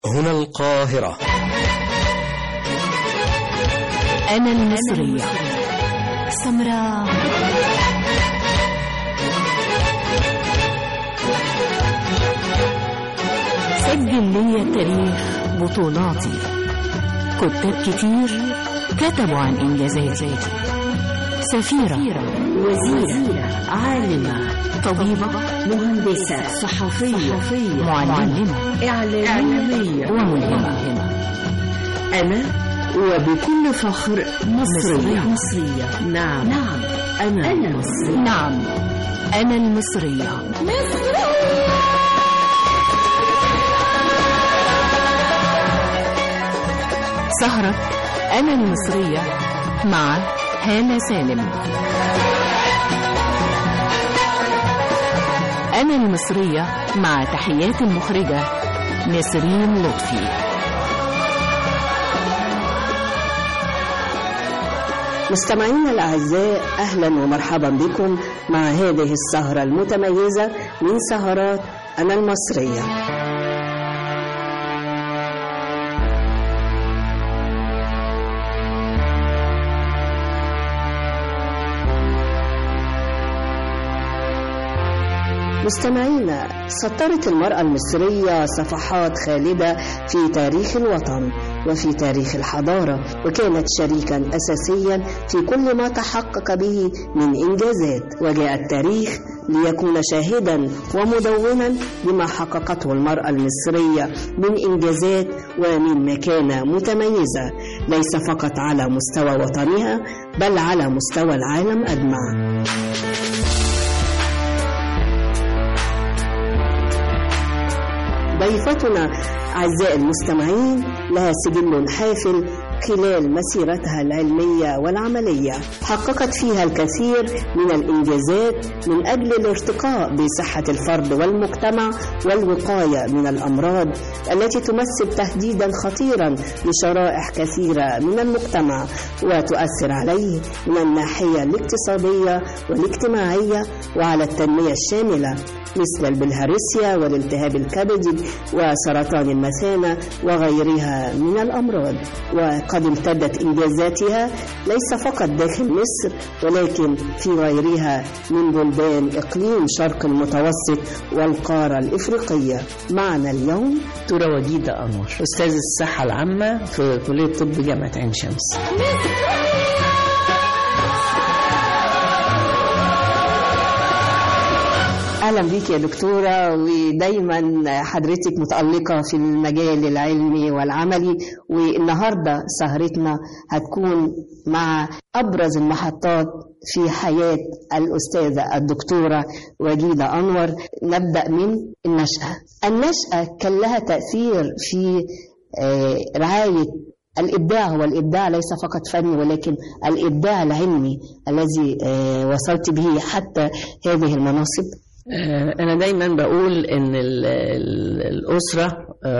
هنا القاهرة أنا المصرية سمراء سجل لي التاريخ بطولاتي كتاب كتير كتبوا عن إنجازاتي سفيرة وزيرة عالمة طبيبة مهندسة صحفية معلمة إعلامية وملهمة أنا وبكل فخر مصرية مصرية نعم نعم أنا, أنا مصرية نعم أنا المصرية سهرة أنا المصرية مع هالة سالم أنا المصرية مع تحيات المخرجة نسرين لطفي مستمعينا الأعزاء أهلا ومرحبا بكم مع هذه السهرة المتميزة من سهرات أنا المصرية مستمعينا سطرت المرأة المصرية صفحات خالدة في تاريخ الوطن وفي تاريخ الحضارة وكانت شريكا أساسيا في كل ما تحقق به من إنجازات وجاء التاريخ ليكون شاهدا ومدونا لما حققته المرأة المصرية من إنجازات ومن مكانة متميزة ليس فقط على مستوى وطنها بل على مستوى العالم أجمع ضيفتنا أعزائي المستمعين لها سجل حافل خلال مسيرتها العلمية والعملية حققت فيها الكثير من الإنجازات من أجل الارتقاء بصحة الفرد والمجتمع والوقاية من الأمراض التي تمثل تهديدا خطيرا لشرائح كثيرة من المجتمع وتؤثر عليه من الناحية الاقتصادية والاجتماعية وعلى التنمية الشاملة مثل البلهارسيا والالتهاب الكبدي وسرطان المثانة وغيرها من الأمراض وقد امتدت إنجازاتها ليس فقط داخل مصر ولكن في غيرها من بلدان إقليم شرق المتوسط والقارة الإفريقية معنا اليوم دكتورة وجيدة أنور أستاذ الصحة العامة في كلية طب جامعة عين شمس اهلا بيك يا دكتوره ودايما حضرتك متالقه في المجال العلمي والعملي والنهارده سهرتنا هتكون مع ابرز المحطات في حياه الاستاذه الدكتوره وجيده انور نبدا من النشاه النشاه كان لها تاثير في رعايه الإبداع هو الإبداع ليس فقط فن ولكن الإبداع العلمي الذي وصلت به حتى هذه المناصب أنا دايما بقول إن الأسرة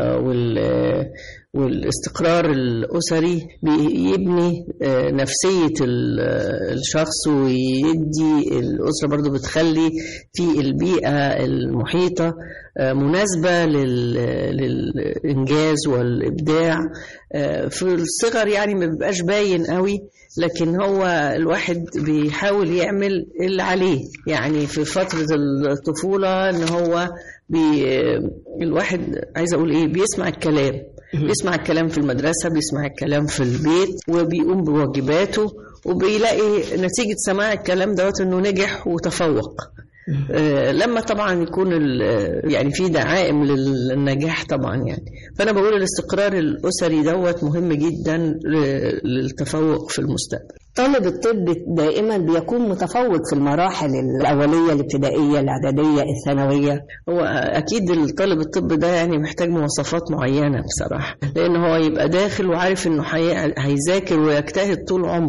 والاستقرار الأسري بيبني نفسية الشخص ويدي الأسرة برضو بتخلي في البيئة المحيطة مناسبة للإنجاز والإبداع في الصغر يعني ما بيبقاش باين قوي لكن هو الواحد بيحاول يعمل اللي عليه يعني في فترة الطفولة ان هو بي الواحد عايز اقول ايه بيسمع الكلام بيسمع الكلام في المدرسة بيسمع الكلام في البيت وبيقوم بواجباته وبيلاقي نتيجة سماع الكلام دوت انه نجح وتفوق آه لما طبعا يكون يعني في دعائم للنجاح طبعا يعني فانا بقول الاستقرار الاسري دوت مهم جدا للتفوق في المستقبل طالب الطب دائما بيكون متفوق في المراحل الاوليه الابتدائيه الاعداديه الثانويه هو اكيد الطالب الطب ده يعني محتاج مواصفات معينه بصراحه لان هو يبقى داخل وعارف انه هيذاكر ويجتهد طول عمره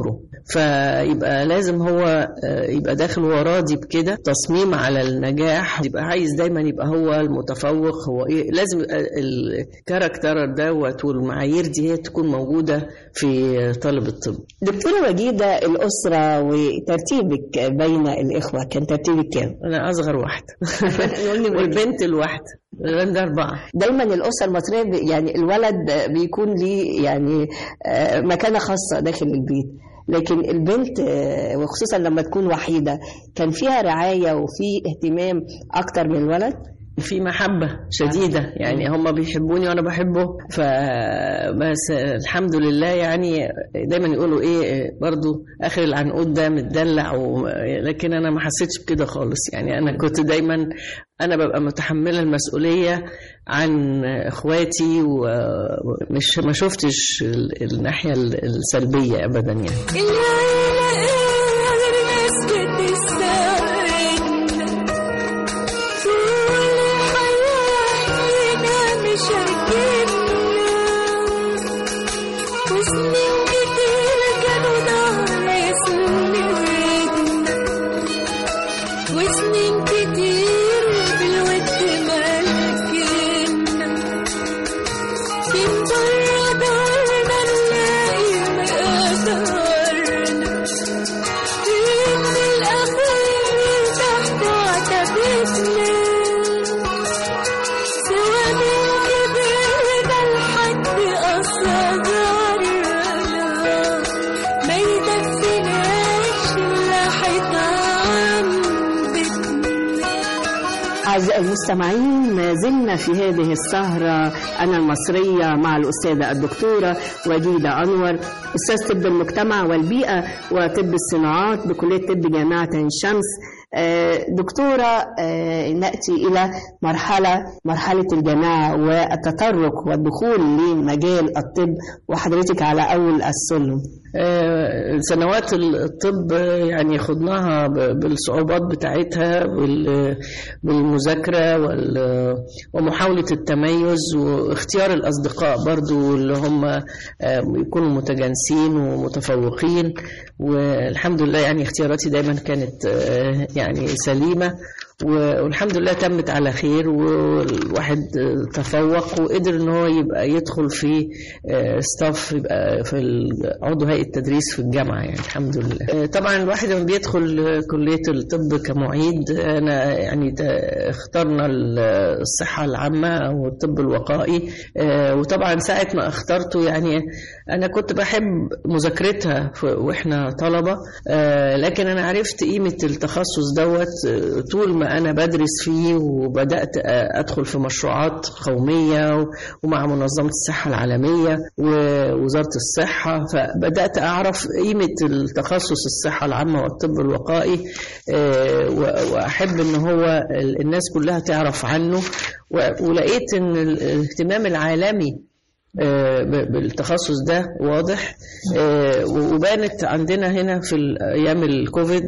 فيبقى لازم هو آه، يبقى داخل هو راضي بكده تصميم على النجاح يبقى عايز دايما يبقى هو المتفوق هو ايه لازم يبقى الكاركتر دوت والمعايير دي هي تكون موجوده في طالب الطب دكتورة وجيدة الأسرة وترتيبك بين الإخوة كان ترتيبك كام؟ انا اصغر واحده والبنت الواحده عندي اربعه دايما الأسرة المصرية ب- يعني الولد بيكون ليه يعني آه، مكانة خاصة داخل البيت لكن البنت آه، وخصوصا لما تكون وحيدة كان فيها رعاية وفي اهتمام أكتر من الولد في محبة شديدة يعني هم بيحبوني وأنا بحبه فبس الحمد لله يعني دايما يقولوا إيه برضو آخر العنقود ده متدلع و... لكن أنا ما حسيتش بكده خالص يعني أنا كنت دايما أنا ببقى متحملة المسؤولية عن إخواتي ومش ما شفتش ال- الناحية السلبية أبدا يعني العيلة غير ناس بتستعنا طول حياتنا مشاركينا وسنين كتير كانوا ظهر سندنا وسنين كتير بالود ملكنا من برا دارنا نلاقي مقدارنا من الأخير تحت عتبتنا سوا من كبرنا لحد أصغرنا ما يدفناش إلا حيطان بيتنا أعزائي المستمعين ما زلنا في هذه السهرة أنا المصرية مع الأستاذة الدكتورة وجيدة أنور أستاذ طب المجتمع والبيئة وطب الصناعات بكلية طب جامعة عين شمس آه، دكتورة آه، نأتي إلى مرحلة مرحلة الجامعة والتطرق والدخول لمجال الطب وحضرتك على أول السلم آه، سنوات الطب يعني خضناها ب- بالصعوبات بتاعتها بال- بالمذاكرة وال- ومحاولة التميز واختيار الأصدقاء برضو اللي هم آه، يكونوا متجانسين ومتفوقين والحمد لله يعني اختياراتي دايما كانت آه، يعني سليمة والحمد لله تمت على خير والواحد تفوق وقدر ان هو يبقى يدخل في ستاف يبقى في ال- عضو هيئه التدريس في الجامعه يعني الحمد لله آه، طبعا الواحد لما بيدخل كليه الطب كمعيد انا يعني ت- اخترنا ال- الصحه العامه او الطب الوقائي آه، وطبعا ساعه ما اخترته يعني انا كنت بحب مذاكرتها ف- واحنا طلبه آه، لكن انا عرفت قيمه التخصص دوت آه، طول ما انا بدرس فيه وبدات آه، ادخل في مشروعات قوميه و- ومع منظمه الصحه العالميه ووزاره الصحه فبدات اعرف قيمه التخصص الصحه العامه والطب الوقائي آه، و- واحب ان هو ال- الناس كلها تعرف عنه و- ولقيت ان ال- الاهتمام العالمي آه، ب- بالتخصص ده واضح آه، وبانت عندنا هنا في ال- ايام الكوفيد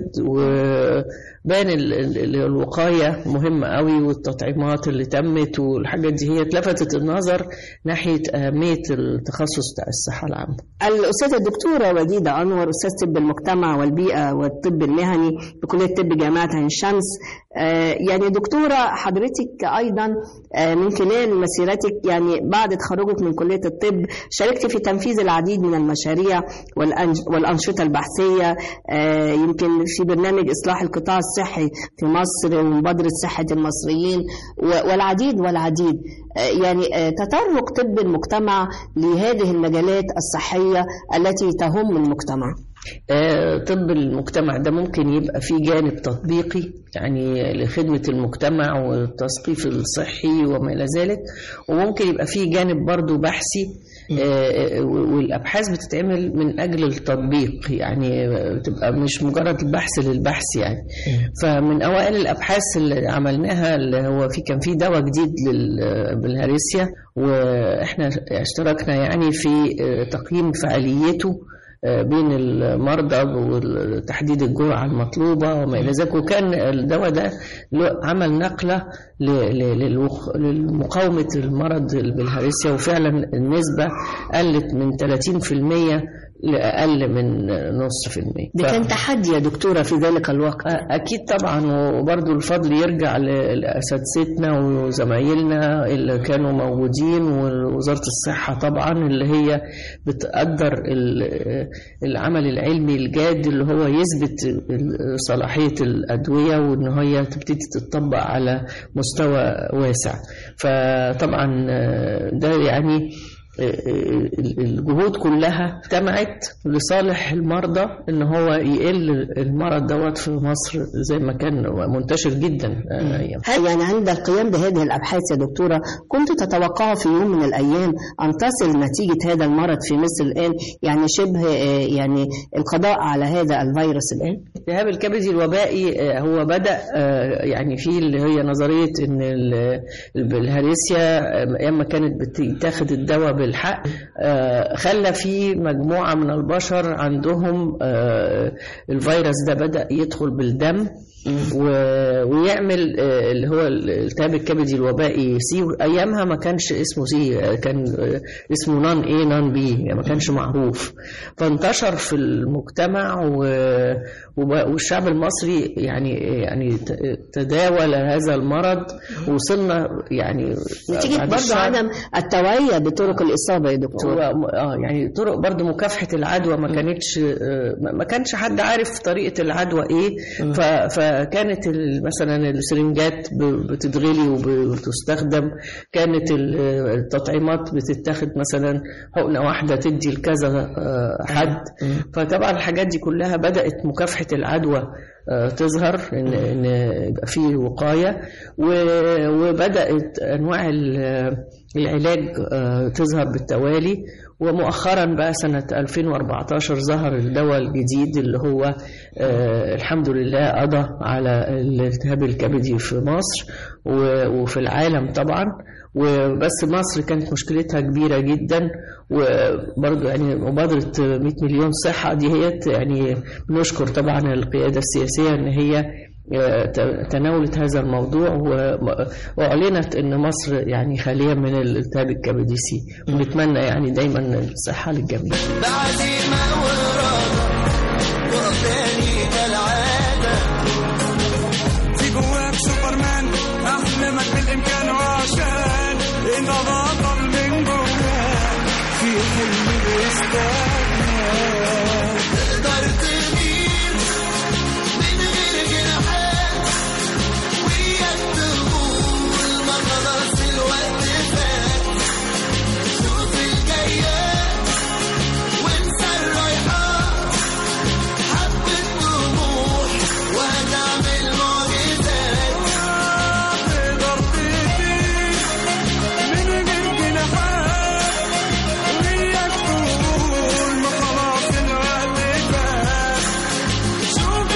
وبان ال- ال- ال- الوقايه مهمه قوي والتطعيمات اللي تمت والحاجات دي هي لفتت النظر ناحيه اهميه التخصص بتاع الصحه العامه الأستاذة الدكتورة وديدة أنور أستاذ طب المجتمع والبيئة والطب المهني بكلية طب جامعة عين شمس آه، يعني دكتورة حضرتك أيضا آه، من خلال مسيرتك يعني بعد تخرجك من كلية الطب شاركت في تنفيذ العديد من المشاريع والأنج- والأنشطة البحثية آه، يمكن في برنامج إصلاح القطاع الصحي في مصر ومبادرة صحة المصريين و- والعديد والعديد آه، يعني آه، تطرق طب المجتمع لهذه المجالات الصحية التي تهم المجتمع آه، طب المجتمع ده ممكن يبقى فيه جانب تطبيقي يعني لخدمة المجتمع والتثقيف الصحي وما إلى ذلك وممكن يبقى فيه جانب برضو بحثي آه، والأبحاث بتتعمل من أجل التطبيق يعني بتبقى مش مجرد البحث للبحث يعني فمن أوائل الأبحاث اللي عملناها اللي هو في كان في دواء جديد لل- بالهارسيا وإحنا اشتركنا يعني في آه، تقييم فعاليته آه، بين المرضى وتحديد الجرعة المطلوبة وما إلى ذلك وكان الدواء ده له- عمل نقلة ل- ل- للوخ- لمقاومة المرض بالهرسيا وفعلا النسبة قلت من 30% لأقل من نص في المية ده ف- كان تحدي يا دكتورة في ذلك الوقت أكيد طبعا وبرضو الفضل يرجع ل- لأساتذتنا وزمايلنا اللي كانوا موجودين ووزارة الصحة طبعا اللي هي بتقدر ال- العمل العلمي الجاد اللي هو يثبت ال- صلاحية الأدوية وإن هي تبتدي تطبق على مستوى واسع فطبعا ده يعني الجهود كلها اجتمعت لصالح المرضى ان هو يقل المرض دوت في مصر زي ما كان منتشر جدا آه، ايام هل يعني عند القيام بهذه الأبحاث يا دكتورة كنت تتوقع في يوم من الأيام أن تصل نتيجة هذا المرض في مصر الآن يعني شبه آه، يعني القضاء على هذا الفيروس الآن الالتهاب الكبدي الوبائي آه، هو بدأ آه، يعني في اللي هي نظرية ان ال- الهريسيا آه، ايام ما كانت بتاخد الدواء بالحق آه، خلى في مجموعة من البشر عندهم آه، الفيروس ده بدأ يدخل بالدم و- ويعمل آه، اللي هو الالتهاب الكبدي الوبائي سي ايامها ما كانش اسمه سي آه، كان آه، اسمه نون اي نون بي يعني ما كانش معروف فانتشر في المجتمع و- وب- والشعب المصري يعني يعني ت- تداول هذا المرض وصلنا يعني نتيجة بعد برضو الشهر- عدم التوعية بطرق الإصابة يا دكتور هو اه يعني طرق برضو مكافحه العدوى ما كانتش آه، ما ما كانش حد عارف طريقه العدوى ايه ف- فكانت ال- مثلا السرنجات ب- بتتغلي وبتستخدم كانت ال- التطعيمات بتتاخد مثلا حقنه واحده تدي لكذا آه، حد فطبعا الحاجات دي كلها بدات مكافحه العدوى آه، تظهر ان ان يبقى في وقايه و- وبدات انواع ال- العلاج آه، تظهر بالتوالي ومؤخرا بقى سنة 2014 ظهر الدواء الجديد اللي هو آه، الحمد لله قضى على الالتهاب الكبدي في مصر و- وفي العالم طبعا وبس مصر كانت مشكلتها كبيرة جدا وبرضه يعني مبادرة 100 مليون صحة دي هي يعني بنشكر طبعا القيادة السياسية ان هي آه، ت- تناولت هذا الموضوع و- واعلنت ان مصر يعني خاليه من الالتهاب الكبدي سي ونتمنى يعني دايما الصحه للجميع بعزيمة وإرادة وقفاني كالعادة في جواك سوبرمان أحلامك بالإمكان وعشان أنت بطل من جواك في حلم بيستناك تقدر تغير من غير جناحات وياك تقول ما خلاص الوقت فات شوف الجايات وانسى الرايحات حبة طموح وهتعمل معجزات تقدر تطير من غير جناحات وياك تقول ما خلاص الوقت فات شوف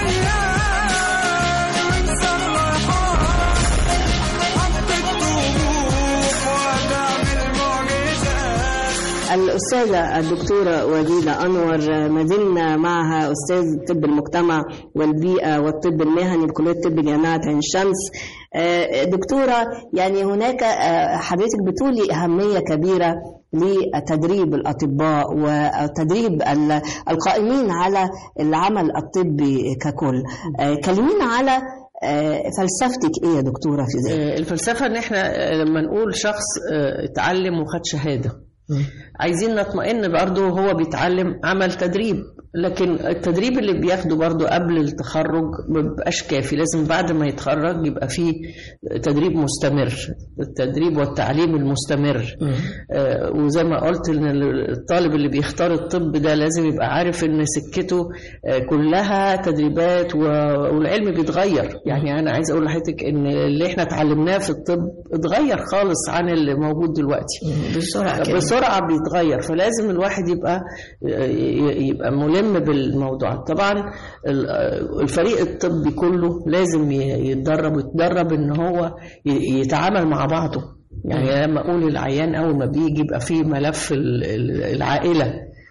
الجايات وانسى الرايحات حبة طموح وهتعمل معجزات الأستاذة الدكتورة وديدة أنور ما زلنا معها أستاذ طب المجتمع والبيئة والطب المهني بكلية طب جامعة عين شمس آه، دكتورة يعني هناك آه، حضرتك بتولي أهمية كبيرة لتدريب الأطباء وتدريب ال- القائمين على العمل الطبي ككل آه، كلمينا على آه، فلسفتك إيه يا دكتورة في ذلك آه، الفلسفه ان احنا آه، لما نقول شخص آه، اتعلم وخد شهاده عايزين نطمئن برضه هو بيتعلم عمل تدريب لكن التدريب اللي بياخده برضه قبل التخرج ما بيبقاش كافي لازم بعد ما يتخرج يبقى فيه تدريب مستمر التدريب والتعليم المستمر آه، وزي ما قلت ان الطالب اللي بيختار الطب ده لازم يبقى عارف ان سكته آه، كلها تدريبات و- والعلم بيتغير يعني انا عايز اقول لحضرتك ان اللي احنا اتعلمناه في الطب اتغير خالص عن اللي موجود دلوقتي بسرعة كده. بسرعه بيتغير فلازم الواحد يبقى يبقى ملم بالموضوع طبعا ال- الفريق الطبي كله لازم ي- يتدرب ويتدرب ان هو ي- يتعامل مع بعضه يعني لما اقول العيان اول ما بيجي يبقى فيه ملف ال- ال- العائله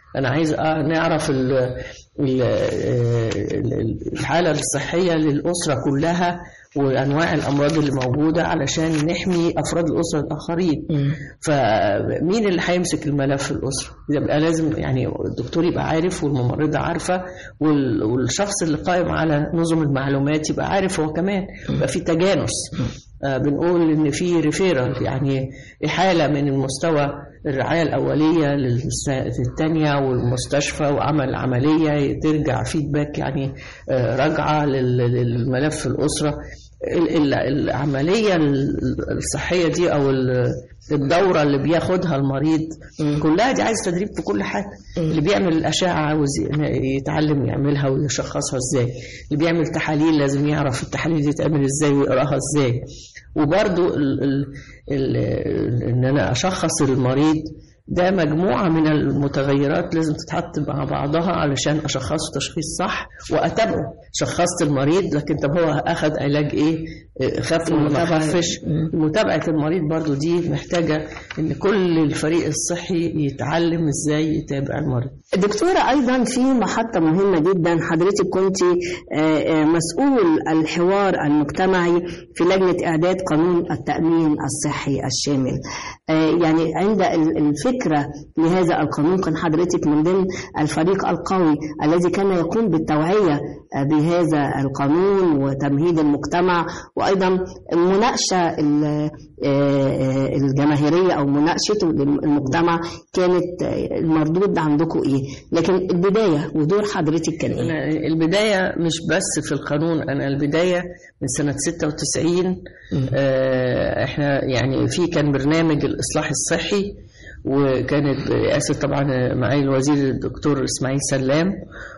انا عايز آه نعرف ال ال ال- الحاله الصحيه للاسره كلها وانواع الامراض اللي موجوده علشان نحمي افراد الاسره الاخرين فمين اللي هيمسك الملف في الاسره يبقى لازم يعني الدكتور يبقى عارف والممرضه عارفه وال- والشخص اللي قائم على نظم المعلومات يبقى عارف هو كمان يبقى في تجانس آه، بنقول ان في ريفيرال يعني احاله من المستوى الرعايه الاوليه للثانيه والمستشفى وعمل عمليه ترجع فيدباك يعني آه، راجعه لل- للملف الاسره ال- ال- العمليه ال- الصحيه دي او ال- الدوره اللي بياخدها المريض كلها دي عايز تدريب في كل حاجه اللي بيعمل الاشعه عاوز ي- يتعلم يعملها ويشخصها ازاي اللي بيعمل تحاليل لازم يعرف التحاليل دي تتعمل ازاي ويقراها ازاي وبرضو ال ال ال ان انا اشخص المريض ده مجموعة من المتغيرات لازم تتحط مع بعضها علشان أشخصه تشخيص صح وأتابعه شخصت المريض لكن طب هو أخذ علاج إيه إيه، خف ولا ما خفش متابعة المريض برضو دي محتاجة إن كل الفريق الصحي يتعلم إزاي يتابع المريض دكتورة أيضا في محطة مهمة جدا حضرتك كنت مسؤول الحوار المجتمعي في لجنة إعداد قانون التأمين الصحي الشامل آه، يعني عند ال- الفكرة لهذا القانون كان حضرتك من ضمن الفريق القوي الذي كان يقوم بالتوعية آه، بهذا القانون وتمهيد المجتمع وأيضا المناقشة ال- آه، الجماهيرية أو مناقشته للمجتمع كانت آه، المردود عندكم إيه لكن البداية ودور حضرتك كان إيه أنا البداية مش بس في القانون أنا البداية من سنة 96 آه، إحنا يعني في كان برنامج الإصلاح الصحي وكانت برئاسة طبعا معالي الوزير الدكتور إسماعيل سلام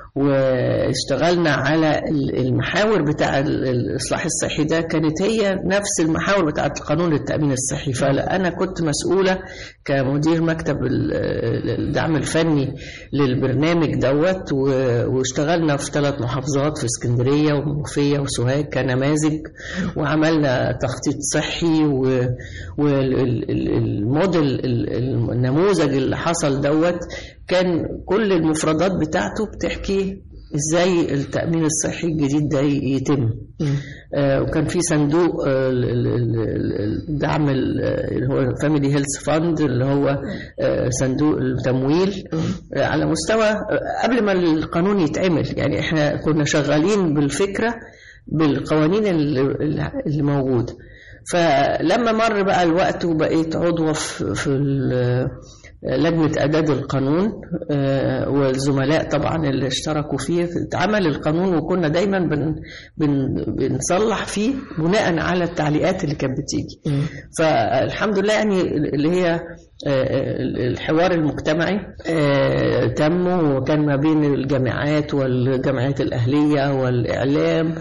واشتغلنا على ال- المحاور بتاع ال- الإصلاح الصحي ده كانت هي نفس المحاور بتاعة القانون للتأمين الصحي فأنا كنت مسؤولة كمدير مكتب ال- الدعم الفني للبرنامج دوت و- واشتغلنا في ثلاث محافظات في اسكندرية ومنوفية وسوهاج كنماذج وعملنا تخطيط صحي والموديل النموذج اللي حصل دوت كان كل المفردات بتاعته بتحكي ازاي التأمين الصحي الجديد ده يتم آه، وكان في صندوق آه، ال- ال- ال- الدعم ال- اللي هو فاميلي هيلث فاند اللي هو آه، صندوق التمويل آه، على مستوى آه، قبل ما القانون يتعمل يعني احنا كنا شغالين بالفكرة بالقوانين اللي, اللي موجودة فلما مر بقى الوقت وبقيت عضوة في, في ال- لجنة إعداد القانون آه، والزملاء طبعا اللي اشتركوا فيه اتعمل القانون وكنا دايما بن بن بنصلح فيه بناء على التعليقات اللي كانت بتيجي فالحمد لله يعني اللي هي آه، الحوار المجتمعي آه، تم وكان ما بين الجامعات والجامعات الأهلية والإعلام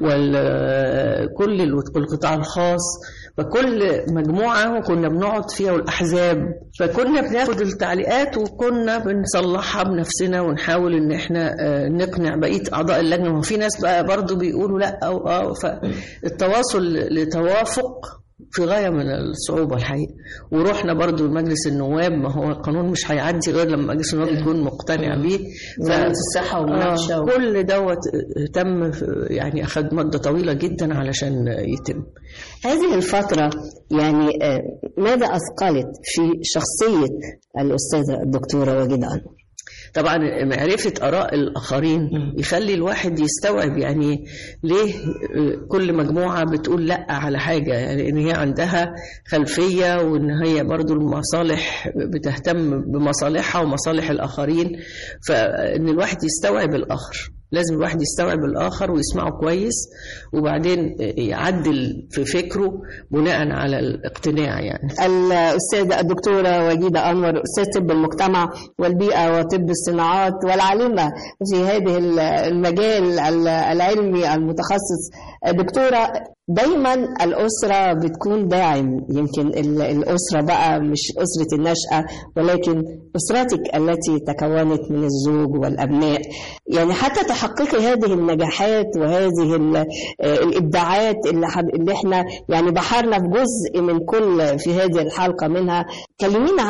وكل القطاع الخاص فكل مجموعة كنا بنقعد فيها والأحزاب فكنا بناخد التعليقات وكنا بنصلحها بنفسنا ونحاول إن إحنا آه، نقنع بقية أعضاء اللجنة وفي ناس بقى برضو بيقولوا لا أو آه فالتواصل لتوافق في غاية من الصعوبة الحقيقة ورحنا برضو لمجلس النواب ما هو القانون مش هيعدي غير لما مجلس النواب يكون مقتنع بيه وزارة الصحة والمناقشة آه و- كل دوت تم في- يعني أخذ مدة طويلة جدا علشان يتم هذه الفترة يعني آه، ماذا أثقلت في شخصية الأستاذة الدكتورة وجد أنور؟ طبعا معرفة آراء الآخرين يخلي الواحد يستوعب يعني ليه كل مجموعة بتقول لأ على حاجة يعني إن هي عندها خلفية وإن هي برضو المصالح بتهتم بمصالحها ومصالح الآخرين فإن الواحد يستوعب الآخر لازم الواحد يستوعب الآخر ويسمعه كويس وبعدين يعدل في فكره بناء على الاقتناع يعني الأستاذة الدكتورة وجيدة أنور أستاذ طب المجتمع والبيئة وطب الصناعات والعالمة في هذه المجال العلمي المتخصص دكتورة دايما الأسرة بتكون داعم يمكن ال- الأسرة بقى مش أسرة النشأة ولكن أسرتك التي تكونت من الزوج والأبناء يعني حتى تحققي هذه النجاحات وهذه ال- آه، الإبداعات اللي, حب- اللي احنا يعني بحرنا في جزء من كل في هذه الحلقة منها كلمينا على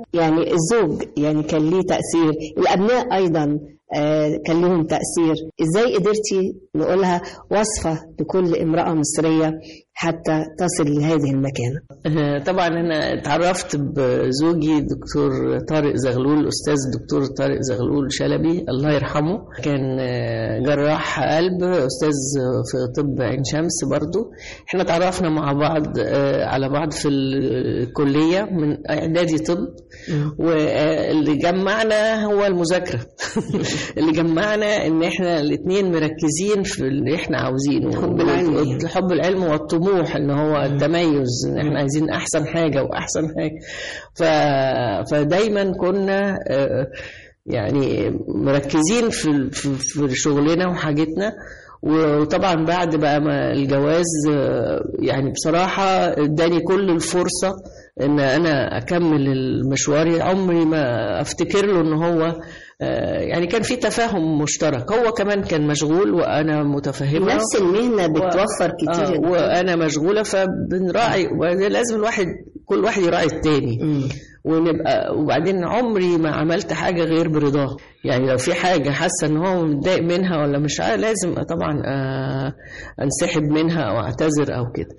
يعني الزوج يعني كان ليه تأثير الأبناء أيضا آه، كان لهم تأثير إزاي قدرتي نقولها وصفة لكل امرأة مصرية حتى تصل لهذه المكانة آه، طبعا انا اتعرفت بزوجي دكتور طارق زغلول الاستاذ الدكتور طارق زغلول شلبي الله يرحمه كان آه، جراح قلب استاذ في طب عين شمس برضو احنا اتعرفنا مع بعض آه، على بعض في الكليه من اعدادي طب واللي جمعنا هو المذاكره اللي جمعنا ان احنا الاثنين مركزين في اللي احنا عاوزينه حب العلم. حب العلم والطموح ان هو التميز ان احنا عايزين احسن حاجه واحسن حاجه ف... فدايما كنا آه، يعني مركزين في في في شغلنا وحاجتنا وطبعا بعد بقى ما الجواز آه، يعني بصراحه اداني كل الفرصه ان انا اكمل المشوار عمري ما افتكر له ان هو آه، يعني كان في تفاهم مشترك هو كمان كان مشغول وانا متفهمه نفس المهنة بتوفر آه كتير وانا مشغوله فبنراعي وبعدين لازم الواحد كل واحد يراعي التاني مم. ونبقى وبعدين عمري ما عملت حاجه غير برضاه يعني لو في حاجه حاسه ان هو متضايق منها ولا مش عارف لازم طبعا آه، انسحب منها او اعتذر او كده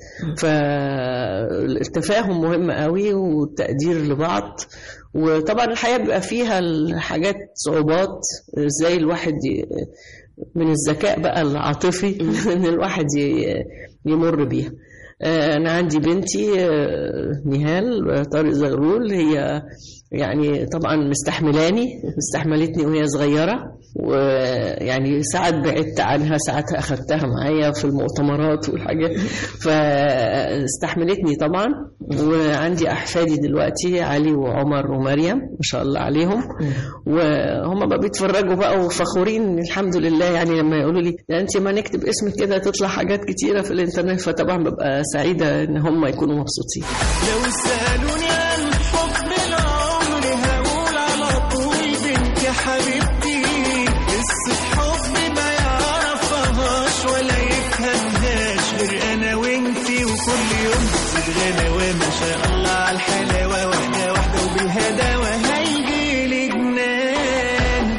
فالتفاهم مهم قوي والتقدير لبعض وطبعا الحياه بيبقى فيها الحاجات صعوبات ازاي الواحد ي- من الذكاء بقى العاطفي ان الواحد ي- يمر بيها آه، انا عندي بنتي آه، نهال آه، طارق زغلول هي يعني طبعا مستحملاني استحملتني وهي صغيره ويعني ساعات بعدت عنها ساعات اخدتها معايا في المؤتمرات والحاجات فاستحملتني طبعا وعندي احفادي دلوقتي علي وعمر ومريم ما شاء الله عليهم وهم بقى بيتفرجوا بقى وفخورين الحمد لله يعني لما يقولوا لي ده انت ما نكتب اسمك كده تطلع حاجات كتيره في الانترنت فطبعا ببقى سعيده ان هم يكونوا مبسوطين لو سألوني عن حب العمر هقول على طول بنت حبيبتي قصة حب ما يعرفهاش ولا يفهمهاش غير أنا وانتي وكل يوم بتزيد غلاوة ما شاء الله على الحلاوة واحدة واحدة وبالهداوة هيجيلي جنان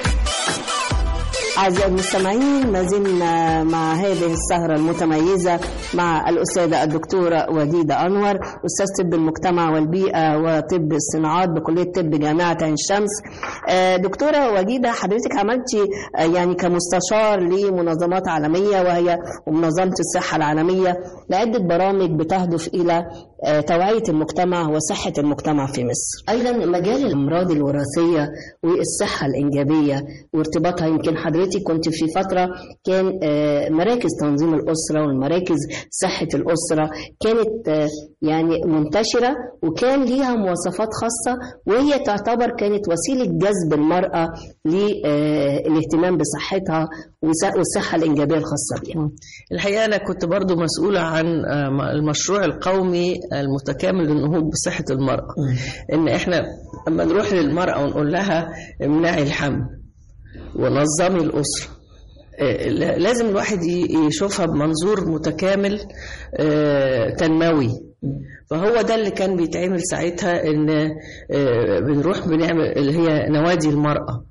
أعزائي المستمعين ما زلنا مع هذه السهرة المتميزة مع الأستاذة الدكتورة وديدة أنور أستاذ طب المجتمع والبيئة وطب الصناعات بكلية طب جامعة عين شمس آه، دكتورة وديدة حضرتك عملتي آه، يعني كمستشار لمنظمات عالمية وهي ومنظمة الصحة العالمية لعدة برامج بتهدف إلى آه، توعية المجتمع وصحة المجتمع في مصر أيضا مجال الأمراض الوراثية والصحة الإنجابية وارتباطها يمكن حضرتك كنت في فترة كان آه، مراكز تنظيم الأسرة والمراكز صحة الأسرة كانت آه، يعني منتشرة وكان ليها مواصفات خاصة وهي تعتبر كانت وسيلة جذب المرأة للاهتمام بصحتها وس- والصحة الإنجابية الخاصة بها الحقيقه انا كنت برضو مسؤوله عن آه، المشروع القومي المتكامل للنهوض بصحه المراه ان احنا لما نروح للمراه ونقول لها امنعي الحمل ونظمي الاسره آه، لا- لازم الواحد ي- يشوفها بمنظور متكامل آه، تنموي فهو ده اللي كان بيتعمل ساعتها ان آه، بنروح بنعمل اللي هي نوادي المرأة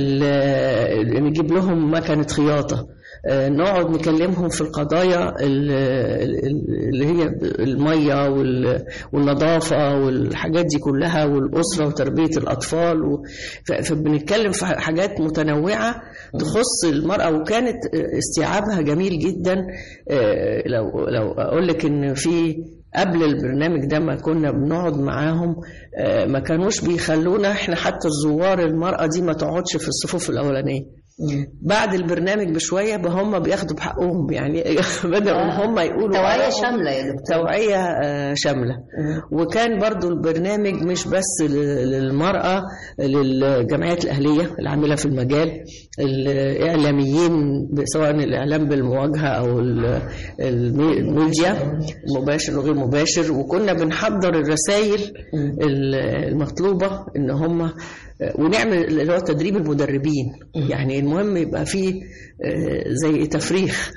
ال- نجيب لهم مكنة خياطة آه، نقعد نكلمهم في القضايا ال- ال- اللي هي المية وال- والنظافة والحاجات دي كلها والأسرة وتربية الأطفال و- ف- فبنتكلم في حاجات متنوعة تخص المرأة وكانت استيعابها جميل جدا آه، لو لو أقول لك إن في قبل البرنامج ده ما كنا بنقعد معاهم آه، ما كانوش بيخلونا احنا حتى الزوار المرأة دي ما تقعدش في الصفوف الأولانية بعد البرنامج بشوية بقى هم بياخدوا بحقهم يعني بدأوا ان هم يقولوا توعية آرائهم. شاملة يا دكتور توعية آه، شاملة وكان برضو البرنامج مش بس ل- للمرأة للجمعيات الأهلية العاملة في المجال الإعلاميين سواء الإعلام بالمواجهة أو ال- المي- الميديا مباشر وغير مباشر وكنا بنحضر الرسائل ال- المطلوبة إن هم ونعمل اللي هو تدريب المدربين يعني المهم يبقى فيه آه، زي تفريخ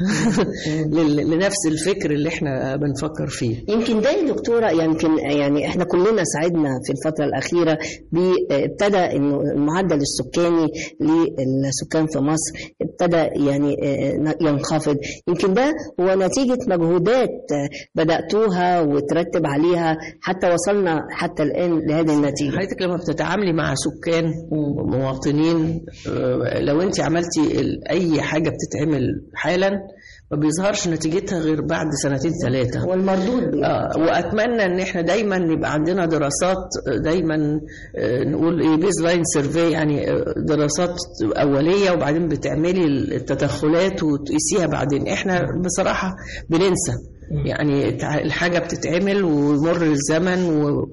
لل- لنفس الفكر اللي احنا بنفكر فيه يمكن ده يا دكتورة يمكن يعني احنا كلنا سعدنا في الفترة الأخيرة ابتدى انه المعدل السكاني للسكان في مصر ابتدى يعني اه، ينخفض يمكن ده هو نتيجة مجهودات اه، بدأتوها وترتب عليها حتى وصلنا حتى الآن لهذه النتيجة حضرتك لما بتتعاملي مع سكان مواطنين آه، لو انت عملتي ال- اي حاجه بتتعمل حالا ما بيظهرش نتيجتها غير بعد سنتين ثلاثه هو المردود بي- آه واتمنى ان احنا دايما يبقى عندنا دراسات آه، دايما آه، نقول ايه بيز لاين سيرفي يعني آه، دراسات اوليه وبعدين بتعملي التدخلات وتقيسيها بعدين احنا بصراحه بننسى يعني تع- الحاجه بتتعمل ويمر الزمن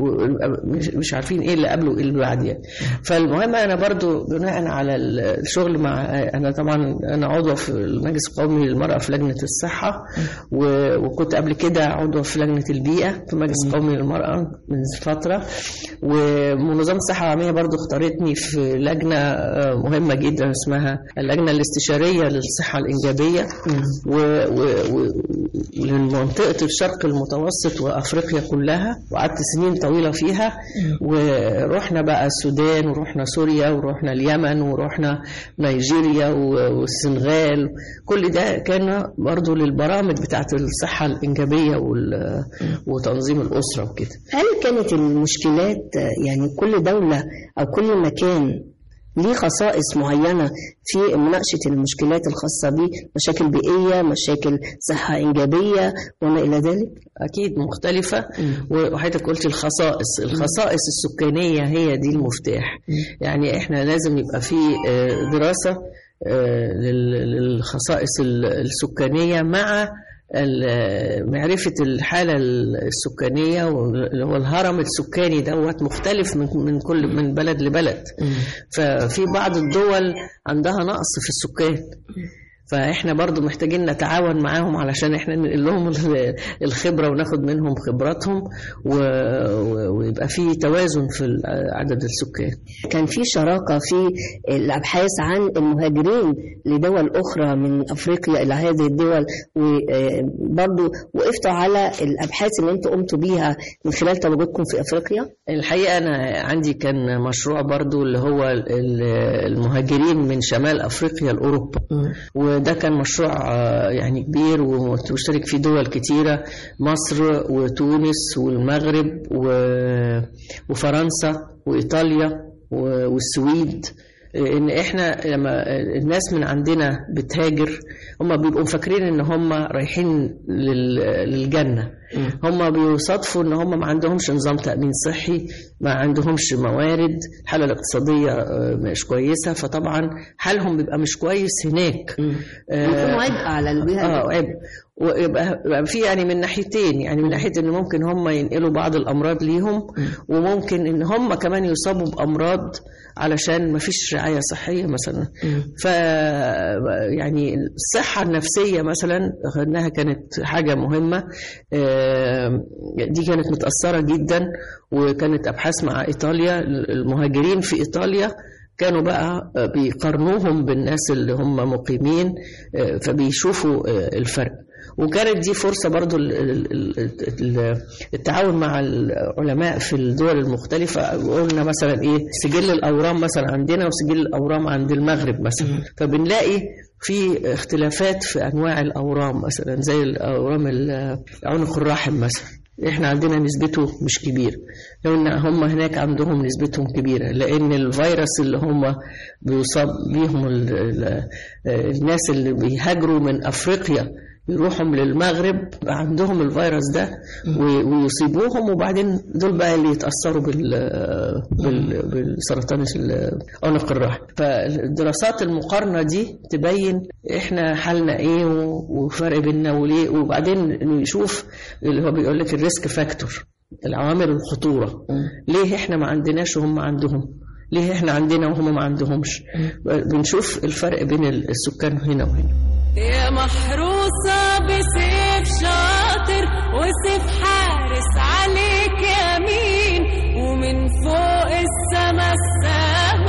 ومش مش عارفين ايه اللي قبله وايه اللي بعد يعني فالمهم انا برضو بناء على ال- الشغل مع انا طبعا انا عضوه في المجلس القومي للمراه في لجنه الصحه و- وكنت قبل كده عضوه في لجنه البيئه في المجلس القومي للمراه من فتره ومنظمه الصحه العالميه برضو اختارتني في لجنه آه، مهمه جدا اسمها اللجنه الاستشاريه للصحه الانجابيه و- و- و- لمنطقه الشرق المتوسط وافريقيا كلها وقعدت سنين طويله فيها ورحنا بقى السودان ورحنا سوريا ورحنا اليمن ورحنا نيجيريا و- والسنغال كل ده كان برضو للبرامج بتاعت الصحه الانجابيه وال- وتنظيم الاسره وكده هل كانت المشكلات آه، يعني كل دولة أو كل مكان ليه خصائص معينة في مناقشة المشكلات الخاصة به مشاكل بيئية مشاكل صحة إنجابية وما إلى ذلك اكيد مختلفه وحضرتك قلت الخصائص الخصائص السكانيه هي دي المفتاح يعني احنا لازم يبقى في آه، دراسه آه، لل- للخصائص ال- السكانيه مع ال- معرفة الحالة السكانية واللي هو الهرم السكاني دوت مختلف من من كل من بلد لبلد ففي بعض الدول عندها نقص في السكان فاحنا برضو محتاجين نتعاون معاهم علشان احنا ننقل لهم ال- الخبره وناخد منهم خبراتهم و... و- ويبقى في توازن في ال- عدد السكان كان في شراكة في الأبحاث عن المهاجرين لدول أخرى من أفريقيا إلى هذه الدول وبرضو وقفتوا على الأبحاث اللي أنتوا قمتوا بيها من خلال تواجدكم في أفريقيا الحقيقه انا عندي كان مشروع برضو اللي هو ال- المهاجرين من شمال افريقيا لاوروبا وده كان مشروع آه، يعني كبير ومشترك فيه دول كتيره مصر وتونس والمغرب و- وفرنسا وايطاليا و- والسويد ان احنا لما الناس من عندنا بتهاجر هم بيبقوا فاكرين ان هم رايحين لل- للجنه هم بيصادفوا ان هم ما عندهمش نظام تامين صحي ما عندهمش موارد الحاله الاقتصاديه آه، مش كويسه فطبعا حالهم بيبقى مش كويس هناك آه، يكون عبء على البيئة اه عبء ويبقى يبقى في يعني من ناحيتين يعني من ناحيه ان ممكن هم ينقلوا بعض الامراض ليهم وممكن ان هم كمان يصابوا بامراض علشان ما فيش رعايه صحيه مثلا ف يعني الصحه النفسيه مثلا انها كانت حاجه مهمه آه، دي كانت متاثره جدا وكانت ابحاث مع ايطاليا المهاجرين في ايطاليا كانوا بقى بيقارنوهم بالناس اللي هم مقيمين آه، فبيشوفوا آه، الفرق وكانت دي فرصة برضو ال- ال- ال- ال- التعاون مع العلماء في الدول المختلفة قلنا مثلا ايه سجل الأورام مثلا عندنا وسجل الأورام عند المغرب مثلا فبنلاقي في اختلافات في أنواع الأورام مثلا زي الأورام ال- عنق الرحم مثلا احنا عندنا نسبته مش كبير لو ان هم هناك عندهم نسبتهم كبيره لان الفيروس اللي هم بيصاب بيهم ال ال الناس اللي بيهاجروا من افريقيا يروحوا للمغرب عندهم الفيروس ده وي- ويصيبوهم وبعدين دول بقى اللي يتاثروا بال بال بالسرطان ال- عنق الرحم فالدراسات المقارنه دي تبين احنا حالنا ايه و- وفرق بيننا وليه وبعدين نشوف اللي هو بيقول لك الريسك فاكتور العوامل الخطوره ليه احنا ما عندناش وهم عندهم ليه احنا عندنا وهم ما عندهمش بنشوف الفرق بين السكان هنا وهنا يا محروسة بسيف شاطر وسيف حارس عليك يمين ومن فوق السما السهم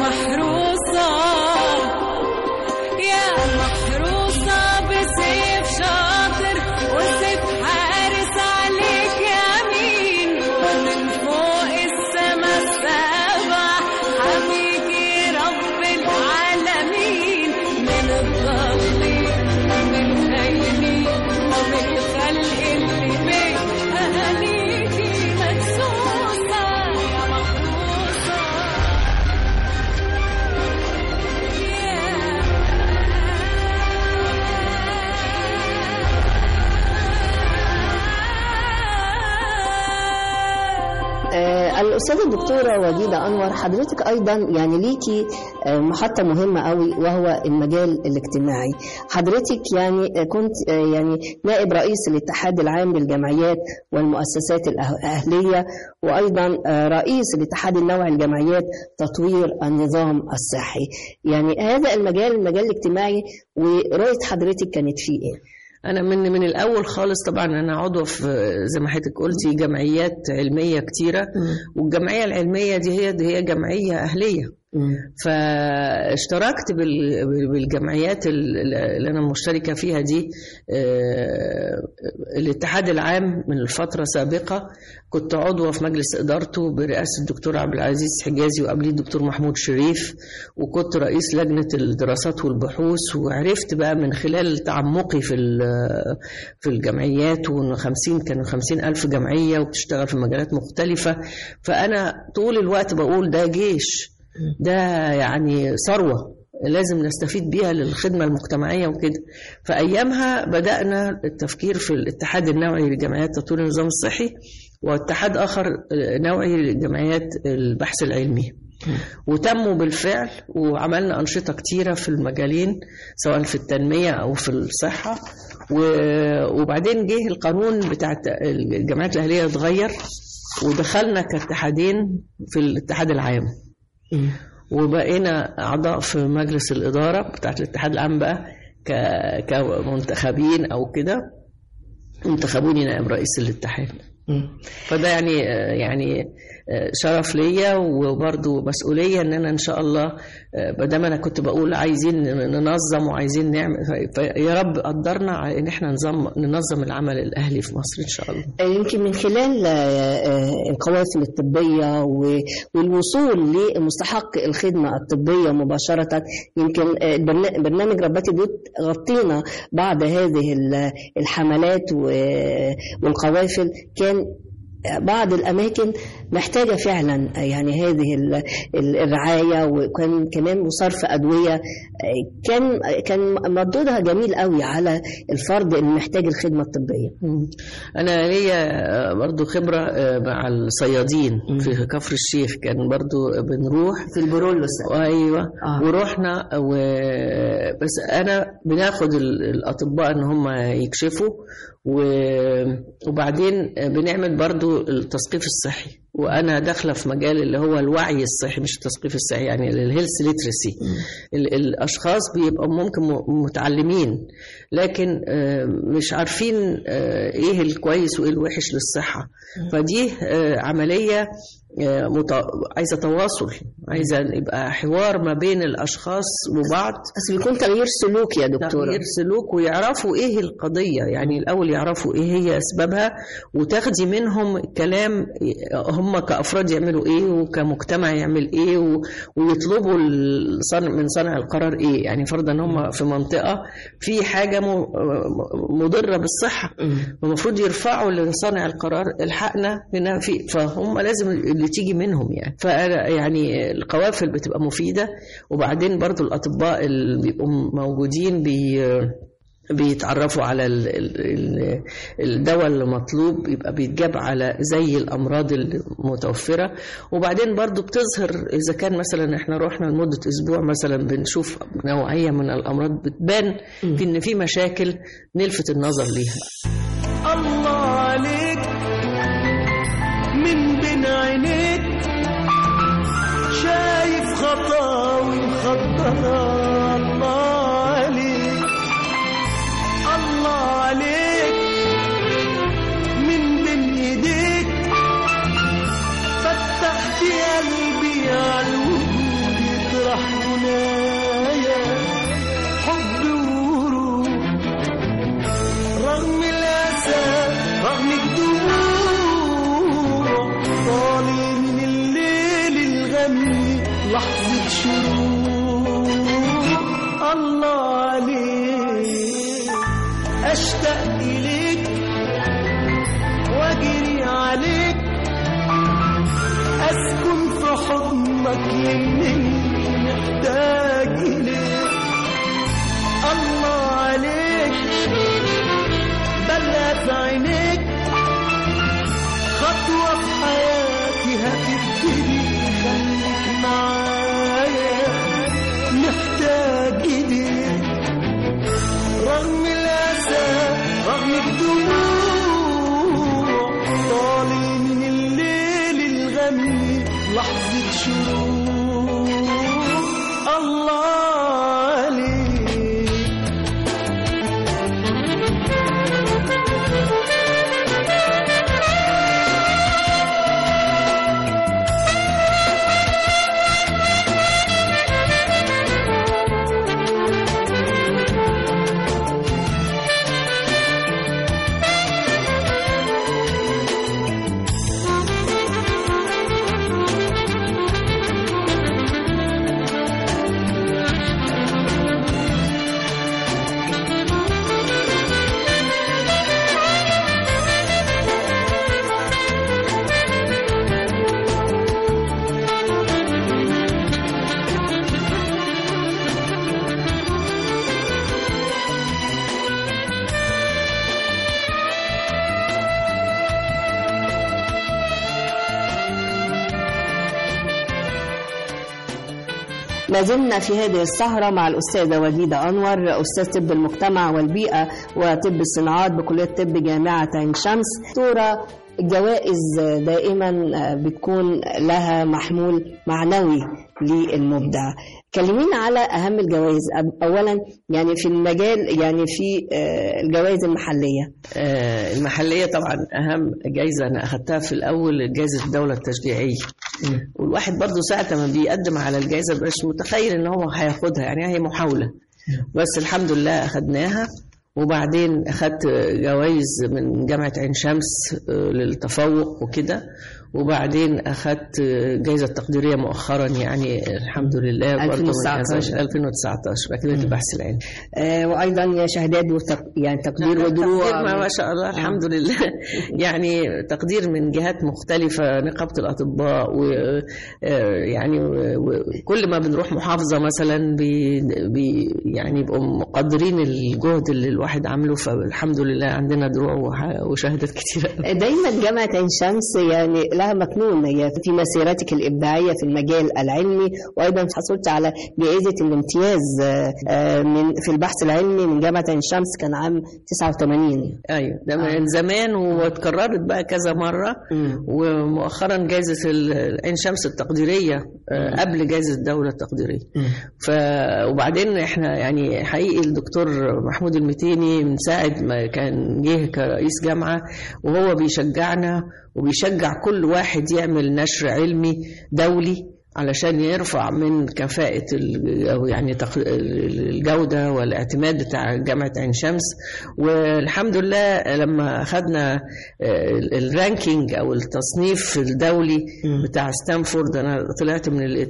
محروسة يا محروسة بسيف شاطر وسيف حارس عليك يمين ومن فوق السما السابع حميكي رب العالمين من الضالين ومن الهيمين ومن الخلق اللي بيه أهاليكي مدسوسة يا محروسة آه، الأستاذة الدكتورة وجيدة أنور حضرتك أيضا يعني ليكي آه، محطة مهمة قوي وهو المجال الاجتماعي حضرتك يعني آه، كنت آه، يعني نائب رئيس الاتحاد العام للجمعيات والمؤسسات الأهلية وأيضا آه، رئيس الاتحاد النوعي للجمعيات تطوير النظام الصحي يعني هذا المجال المجال الاجتماعي ورؤية حضرتك كانت فيه إيه؟ انا من من الاول خالص طبعا انا عضو في زي ما حضرتك قلتي جمعيات علميه كتيره والجمعيه العلميه دي هي دي هي جمعيه اهليه فاشتركت بال- بالجمعيات ال- اللي انا مشتركه فيها دي آه، الاتحاد العام من فتره سابقه كنت عضوه في مجلس ادارته برئاسه الدكتور عبد العزيز حجازي وقبليه الدكتور محمود شريف وكنت رئيس لجنه الدراسات والبحوث وعرفت بقى من خلال تعمقي في ال- في الجمعيات وانه 50 كانوا 50 الف جمعيه وبتشتغل في مجالات مختلفه فانا طول الوقت بقول ده جيش ده يعني ثروة لازم نستفيد بيها للخدمة المجتمعية وكده فأيامها بدأنا التفكير في الاتحاد النوعي لجمعيات تطوير النظام الصحي واتحاد آخر نوعي لجمعيات البحث العلمي وتموا بالفعل وعملنا أنشطة كتيرة في المجالين سواء في التنمية أو في الصحة و- وبعدين جه القانون بتاع الجمعيات الأهلية اتغير ودخلنا كاتحادين في الاتحاد العام وبقينا أعضاء في مجلس الإدارة بتاعت الاتحاد العام بقى ك- كمنتخبين أو كده انتخبوني نائب رئيس الاتحاد فده يعني يعني شرف ليا وبرضه مسؤوليه ان انا ان شاء الله ما دام انا كنت بقول عايزين ننظم وعايزين نعمل فيا رب قدرنا على ان احنا نظم ننظم العمل الاهلي في مصر ان شاء الله. يمكن من خلال آه، القوافل الطبية و- والوصول لمستحق الخدمة الطبية مباشرة يمكن آه، برنا- برنامج ربات البيوت غطينا بعض هذه ال- الحملات و- والقوافل كان بعض الأماكن محتاجة فعلا يعني هذه ال- ال- الرعاية وكان كمان وصرف أدوية كان كان مردودها جميل قوي على الفرد اللي محتاج الخدمة الطبية مم. انا ليا برضو خبره مع الصيادين في كفر الشيخ كان برضو بنروح في البرولوس ايوه آه. آه. ورحنا و... بس انا بناخد ال- الاطباء ان هم يكشفوا و... وبعدين بنعمل برضو التثقيف الصحي وانا داخله في مجال اللي هو الوعي الصحي مش التثقيف الصحي يعني الهيلث ليترسي الاشخاص بيبقوا ممكن م- متعلمين لكن آه، مش عارفين آه، ايه الكويس وايه الوحش للصحه فدي آه، عمليه آه، مت- عايزه تواصل عايزه يبقى حوار ما بين الاشخاص وبعض بس بيكون تغيير سلوك يا دكتورة تغيير سلوك ويعرفوا ايه القضيه يعني الاول يعرفوا ايه هي اسبابها وتاخدي منهم كلام هم كافراد يعملوا ايه وكمجتمع يعمل ايه و- ويطلبوا الصنع من صانع القرار ايه يعني فرضا هم في منطقه في حاجه م- مضره بالصحه المفروض يرفعوا لصانع القرار الحقنا هنا في فهم لازم اللي تيجي منهم يعني فأنا يعني القوافل بتبقى مفيده وبعدين برضو الاطباء اللي بيبقوا موجودين بي بيتعرفوا على ال- ال- ال- الدواء اللي مطلوب يبقى بيتجاب على زي الامراض المتوفره وبعدين برضو بتظهر اذا كان مثلا احنا رحنا لمده اسبوع مثلا بنشوف نوعيه من الامراض بتبان في ان في مشاكل نلفت النظر ليها الله عليك من بين عينيك شايف خطاوي مخضرة الله عليك الله عليك من بين ايديك فتحت قلبي على الوجود حضنك يمني محتاج إليك الله عليك بلى في عينيك خطوة في حياتي هتبتدي خليك معايا محتاج إيديك رغم الأسى رغم الدموع طالع من الليل الغمي لحظة شروق الله عليك ما زلنا في هذه السهرة مع الأستاذة وديدة أنور أستاذ طب المجتمع والبيئة وطب الصناعات بكلية طب جامعة عين شمس دكتورة الجوائز دائما بتكون لها محمول معنوي للمبدع كلمينا على أهم الجوائز أب- أولا يعني في المجال يعني في آه، الجوائز المحلية آه، المحلية طبعا أهم جايزة أنا أخدتها في الأول جايزة الدولة التشجيعية والواحد برضو ساعة ما بيقدم على الجايزة مش متخيل إن هو هياخدها يعني هي محاولة بس الحمد لله أخدناها وبعدين أخدت جوائز من جامعة عين شمس آه، للتفوق وكده وبعدين أخدت جايزة تقديرية مؤخرا يعني الحمد لله برضو من 2019. 2019 بأكاديمية البحث العلمي آه، وأيضا شهادات وتق... يعني تقدير ودروع تقدير ما, ما شاء الله الحمد لله يعني تقدير من جهات مختلفة نقابة الأطباء ويعني وكل ما بنروح محافظة مثلا بي بي يعني يبقوا مقدرين الجهد اللي الواحد عامله فالحمد لله عندنا دروع وح- وشهادات كتيرة دايما جامعة عين شمس يعني لها مكنون هي في مسيرتك الإبداعية في المجال العلمي وأيضا حصلت على جائزة الامتياز آه، آه، من في البحث العلمي من جامعة عين شمس كان عام 89 ايوه ده من زمان واتكررت بقى كذا مره ومؤخرا جائزه ال- عين شمس التقديريه آه، قبل جائزه الدوله التقديريه ف وبعدين احنا يعني حقيقي الدكتور محمود المتيني من ساعه ما كان جه كرئيس جامعه وهو بيشجعنا وبيشجع كل واحد يعمل نشر علمي دولي علشان يرفع من كفاءة ال- أو يعني تق- الجودة والاعتماد بتاع جامعة عين شمس والحمد لله لما أخذنا آه، الرانكينج أو التصنيف الدولي بتاع ستانفورد أنا طلعت من ال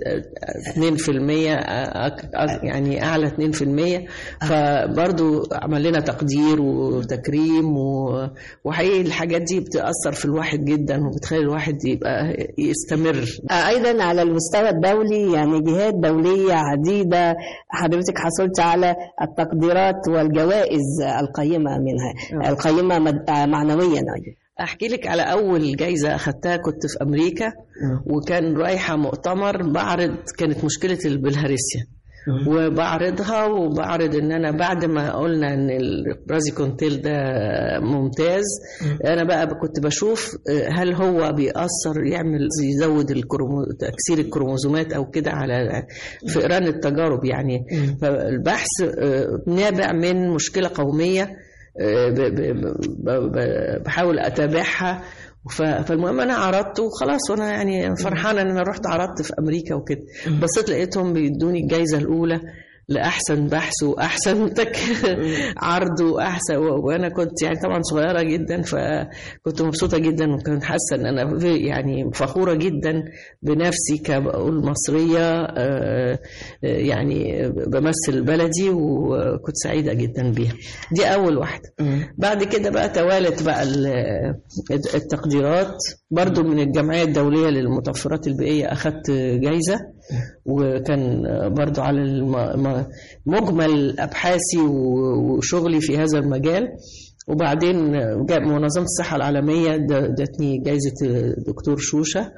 2% أك- أك- يعني أعلى 2% فبرضو عمل لنا تقدير وتكريم و- وحقيقي الحاجات دي بتأثر في الواحد جدا وبتخلي الواحد يبقى يستمر آه، أيضا على المستوى الدولي يعني جهات دولية عديدة حضرتك حصلت على التقديرات والجوائز القيمة منها القيمة مد- آه، معنويا أيضا احكي لك على اول جايزه اخدتها كنت في امريكا وكان رايحه مؤتمر بعرض كانت مشكله البلهارسيا وبعرضها وبعرض ان انا بعد ما قلنا ان البرازي كونتيل ده ممتاز انا بقى كنت بشوف هل هو بيأثر يعمل يزود الكرومو... تكسير الكروموزومات او كده على فئران التجارب يعني فالبحث آه، نابع من مشكله قوميه آه، ب- ب- ب- ب- بحاول اتابعها ف- فالمهم انا عرضت وخلاص وانا يعني فرحانه ان انا رحت عرضت في امريكا وكده بصيت لقيتهم بيدوني الجائزه الاولى لاحسن بحث واحسن تك عرض واحسن و- وانا كنت يعني طبعا صغيره جدا فكنت مبسوطه جدا وكنت حاسه ان انا في- يعني فخوره جدا بنفسي كبقول مصريه آه، آه، يعني بمثل بلدي وكنت سعيده جدا بيها دي اول واحده بعد كده بقى توالت بقى ال- التقديرات برضو من الجمعية الدولية للمطفرات البيئية أخذت جايزة وكان برضو على الم- م- مجمل أبحاثي و- وشغلي في هذا المجال وبعدين جاء منظمة الصحة العالمية د- ادتني جايزة دكتور شوشة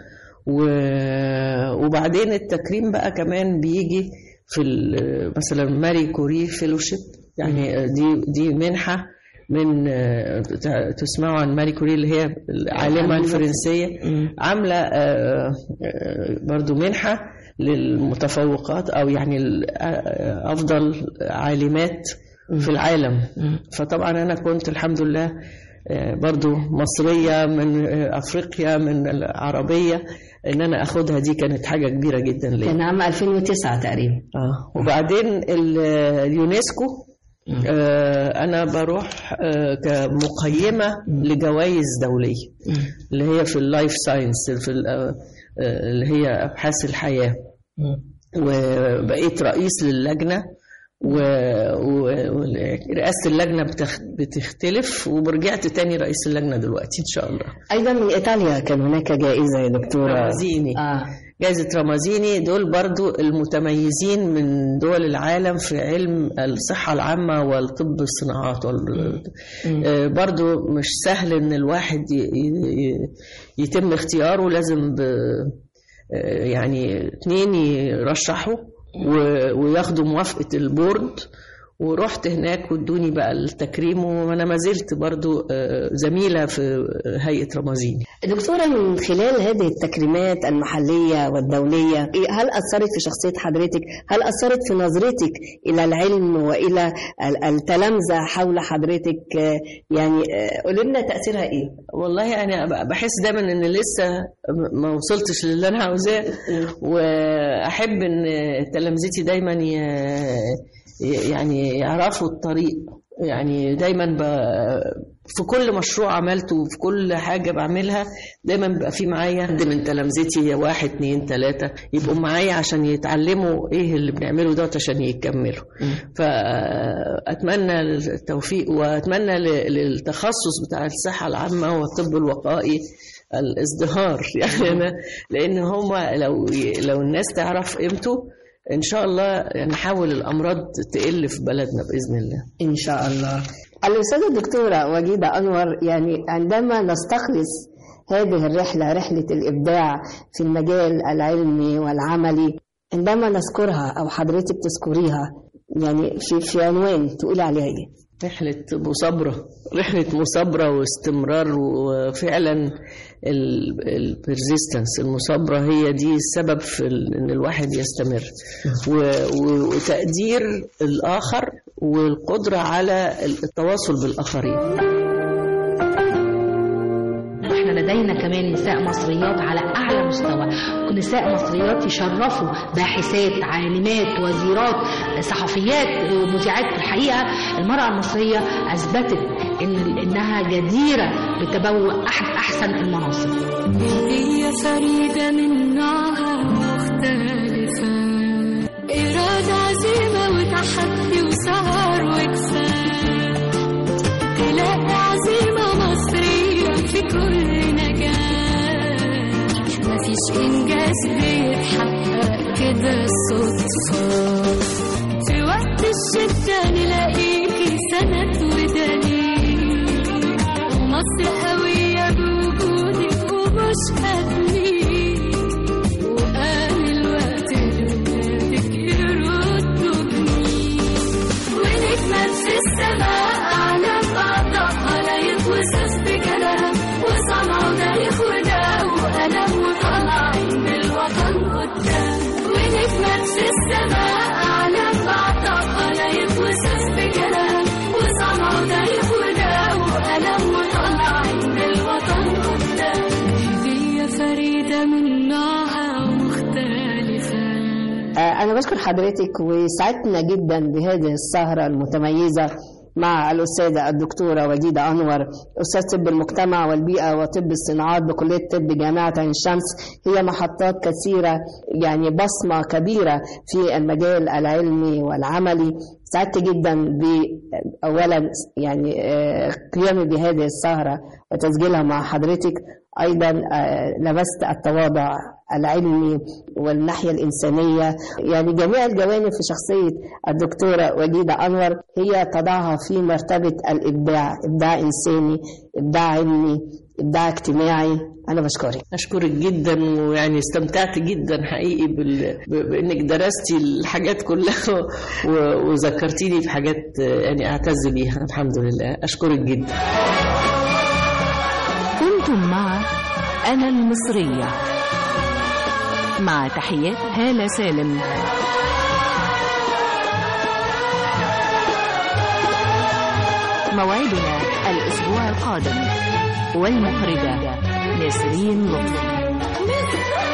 و- وبعدين التكريم بقى كمان بيجي في ال- مثلا ماري كوري فيلوشيب يعني دي دي منحة من آه، تع- تسمعوا عن ماري كوري اللي هي العالمة الفرنسية عاملة آه، آه، برضو منحة للمتفوقات أو يعني ال- آه، أفضل عالمات في العالم فطبعا أنا كنت الحمد لله آه، برضو مصرية من آه، أفريقيا من العربية إن أنا أخدها دي كانت حاجة كبيرة جدا ليا كان عام 2009 تقريبا آه. وبعدين ال- اليونسكو آه انا بروح آه كمقيمه لجوائز دوليه اللي هي في اللايف ساينس في ال- آه، آه، اللي هي ابحاث الحياه وبقيت رئيس للجنه و- و- ورئاسه اللجنه بتخ- بتختلف ورجعت تاني رئيس اللجنه دلوقتي ان شاء الله ايضا من ايطاليا كان هناك جائزه يا دكتوره رمزيني اه جائزة رمزيني دول برضو المتميزين من دول العالم في علم الصحة العامة والطب الصناعات وال... آه، برضو مش سهل ان الواحد ي... ي- يتم اختياره لازم ب... آه، يعني اتنين يرشحوا و... وياخدوا موافقة البورد ورحت هناك وادوني بقى التكريم وانا ما زلت برضو آه، زميلة في هيئة رمزيني دكتورة من خلال هذه التكريمات المحلية والدولية هل أثرت في شخصية حضرتك؟ هل أثرت في نظرتك إلى العلم وإلى ال- التلامذة حول حضرتك؟ آه، يعني آه، قولي لنا تأثيرها إيه؟ والله انا بحس دايما ان لسه ما وصلتش للي انا عاوزاه واحب ان تلامذتي دايما ي- يعني يعرفوا الطريق يعني دايما ب... في كل مشروع عملته وفي كل حاجة بعملها دايما بيبقى في معايا حد من تلامذتي واحد اتنين تلاتة يبقوا معايا عشان يتعلموا ايه اللي بنعمله ده عشان يكملوا فأتمنى التوفيق وأتمنى ل- للتخصص بتاع الصحة العامة والطب الوقائي الازدهار يعني أنا لأن هم لو لو الناس تعرف قيمته إن شاء الله نحاول الأمراض تقل في بلدنا بإذن الله إن شاء الله الأستاذة الدكتورة وجيدة أنور يعني عندما نستخلص هذه الرحلة رحلة الإبداع في المجال العلمي والعملي عندما نذكرها أو حضرتك تذكريها يعني في في عنوان تقولي عليها إيه؟ رحلة مثابرة رحلة مثابرة واستمرار وفعلا البرزيستنس المثابرة هي دي السبب في ال- ان الواحد يستمر و- و- وتقدير الآخر والقدرة على التواصل بالآخرين احنا لدينا كمان نساء مصريات على اعلى مستوى نساء مصريات يشرفوا باحثات عالمات وزيرات صحفيات مذيعات في الحقيقه المراه المصريه اثبتت إن انها جديره بتبوء احد احسن المناصب هي فريدة من نوعها مختلفة إرادة عزيمة وتحدي وسهر وكفاح تلاقي عزيمة مصرية في كل نجاح مفيش إنجاز بيتحقق كده صدفة في وقت الشدة نلاقيكي سند ودليل ومصر قوية بوجودك ومش هتميل وقال الوقت لولادك يردوا جميل ونجمة في السماء أعلى بعضها لا يتوصف بكلام وصنعوا تاريخ وده وقلم وطالعين بالوطن قدام ونجمة في السماء أعلى بعضها لا يتوصف بكلام وصنعوا تاريخ وده وقلم وطالعين بالوطن قدام هدية فريدة من نوعها ومختلفة آه، أنا بشكر حضرتك وسعدتنا جدا بهذه السهرة المتميزة مع الأستاذة الدكتورة وديدة أنور أستاذ طب المجتمع والبيئة وطب الصناعات بكلية طب جامعة عين شمس هي محطات كثيرة يعني بصمة كبيرة في المجال العلمي والعملي سعدت جدا ب أولا يعني آه، قيامي بهذه السهرة وتسجيلها مع حضرتك أيضا آه، لمست التواضع العلمي والناحية الإنسانية يعني جميع الجوانب في شخصية الدكتورة وجيدة أنور هي تضعها في مرتبة الإبداع إبداع إنساني إبداع علمي إبداع اجتماعي أنا بشكرك أشكرك جدا ويعني استمتعت جدا حقيقي بال... ب- بإنك درستي الحاجات كلها و... وذكرتيني بحاجات يعني أعتز بيها الحمد لله أشكرك جدا كنتم مع أنا المصرية مع تحيات هالة سالم موعدنا الأسبوع القادم والمخرجة نسرين لطفي